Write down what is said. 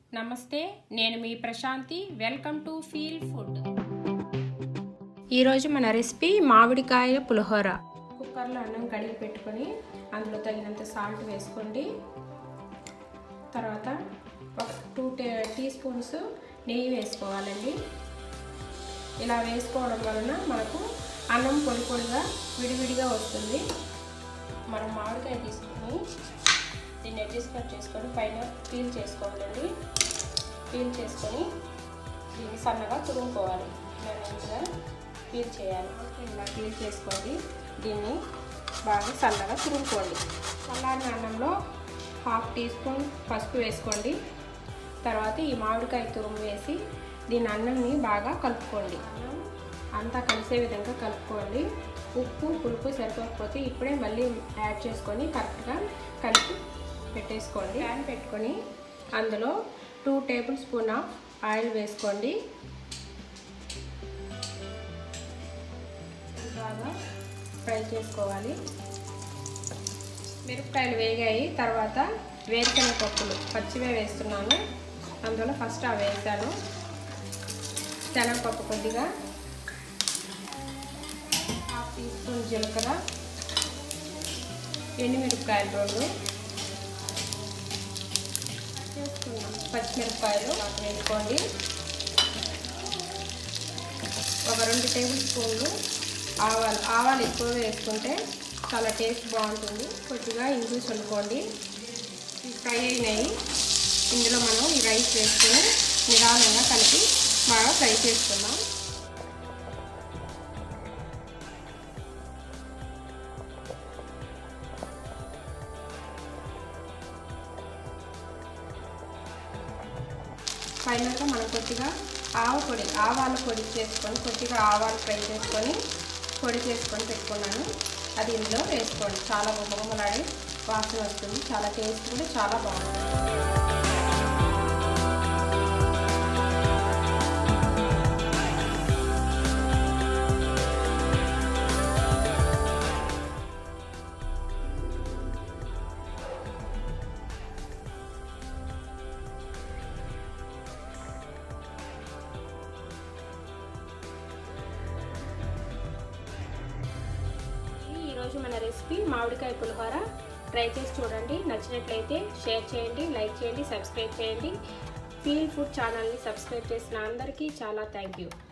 నమస్తే నేను మీ Prashanti welcome to feel food ఈరోజు మన రెసిపీ మామిడికాయ పులిహోర కుక్కర్లో అన్నం కడిగి పెట్టుకొని అందులో తగినంత సాల్ట్ వేసుకోండి తర్వాత ఒక టూ టీ స్పూన్స్ నెయ్యి వేసుకోవాలండి ఇలా వేసుకోవడం వలన మనకు అన్నం పొడి పొడిగా విడివిడిగా వస్తుంది మనం మామిడికాయ తీసుకొని దీన్ని ఎడ్జెస్ కట్ చేసుకొని పైన పీల్ చేసుకోవాలండి పీల్ చేసుకొని దీన్ని సన్నగా తురుముకోవాలి ఇలా నీట్గా పీల్ చేయాలి ఇలా పీల్ చేసుకోండి దీన్ని బాగా సన్నగా తురుముకోండి చల్లారిన అన్నంలో హాఫ్ టీ స్పూన్ పసుపు వేసుకోండి తర్వాత ఈ మామిడికాయ తురుము వేసి దీని అన్నంని బాగా కలుపుకోండి అన్నం అంతా కలిసే విధంగా కలుపుకోండి ఉప్పు పులుపు సరిపోకపోతే ఇప్పుడే మళ్ళీ యాడ్ చేసుకొని కరెక్ట్గా కలిపి పెట్టేసుకోండి ప్యాన్ పెట్టుకొని అందులో two tablespoon of oil వేసుకోండి బాగా ఫ్రై చేసుకోవాలి మిరపకాయలు వేగాయి తర్వాత వేరుశనగ పప్పులు పచ్చివే వేస్తున్నాను అందులో ఫస్ట్ అవి వేసాను శనగపప్పు కొద్దిగా హాఫ్ టీ స్పూన్ జీలకర్ర ఎండుమిరపకాయలు రెండు చేసుకున్నాం పచ్చిమిరపకాయలు వేసుకోండి ఒక రెండు టేబుల్ స్పూన్లు ఆవాలు ఆవాలు ఎక్కువ వేసుకుంటే చాలా టేస్ట్ బాగుంటుంది కొద్దిగా ఇంగు చల్లుకోండి ఫ్రై అయినాయి ఇందులో మనం ఈ రైస్ వేసుకొని నిదానంగా కలిపి బాగా ఫ్రై చేసుకుందాం ఫైనల్గా మనం కొద్దిగా ఆవు పొడి ఆవాల పొడి చేసుకొని కొద్దిగా ఆవాలు ఫ్రై చేసుకొని పొడి చేసుకొని పెట్టుకున్నాను అది ఇందులో వేసుకోండి చాలా గుమ్మగుమ్మలాడి వాసన వస్తుంది చాలా టేస్ట్ కూడా చాలా బాగుంటుంది ఈరోజు మన రెసిపీ మామిడికాయ పులిహోర ట్రై చేసి చూడండి నచ్చినట్లయితే షేర్ చేయండి లైక్ చేయండి సబ్స్క్రైబ్ చేయండి ఫీల్ ఫుడ్ ఛానల్ని సబ్స్క్రైబ్ చేసిన అందరికీ చాలా థ్యాంక్ యూ